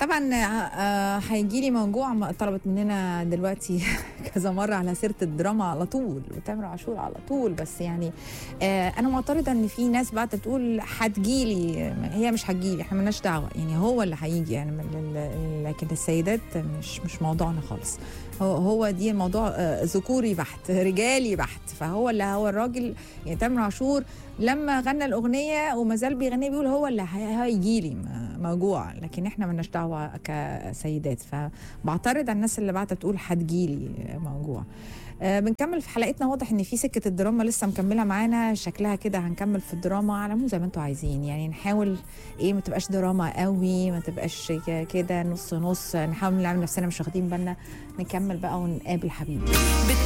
طبعا آه، هيجي لي موجوع ما طلبت مننا دلوقتي كذا مره على سيره الدراما على طول وتامر عاشور على طول بس يعني آه، انا معترضه ان في ناس بقى تقول هتجيلي هي مش هتجيلي احنا مالناش دعوه يعني هو اللي هيجي يعني من ال- ال- لكن السيدات مش مش موضوعنا خالص هو هو دي الموضوع آه، ذكوري بحت رجالي بحت فهو اللي هو الراجل يعني تامر عاشور لما غنى الاغنيه وما زال بيغني بيقول هو اللي هيجي لي موجوع لكن احنا مالناش دعوه كسيدات فبعترض على الناس اللي بعتت تقول هتجيلي موجوع آه بنكمل في حلقتنا واضح ان في سكه الدراما لسه مكمله معانا شكلها كده هنكمل في الدراما على مو زي ما انتوا عايزين يعني نحاول ايه ما تبقاش دراما قوي ما تبقاش ك- كده نص نص نحاول نعمل نفسنا مش واخدين بالنا نكمل بقى ونقابل حبيبي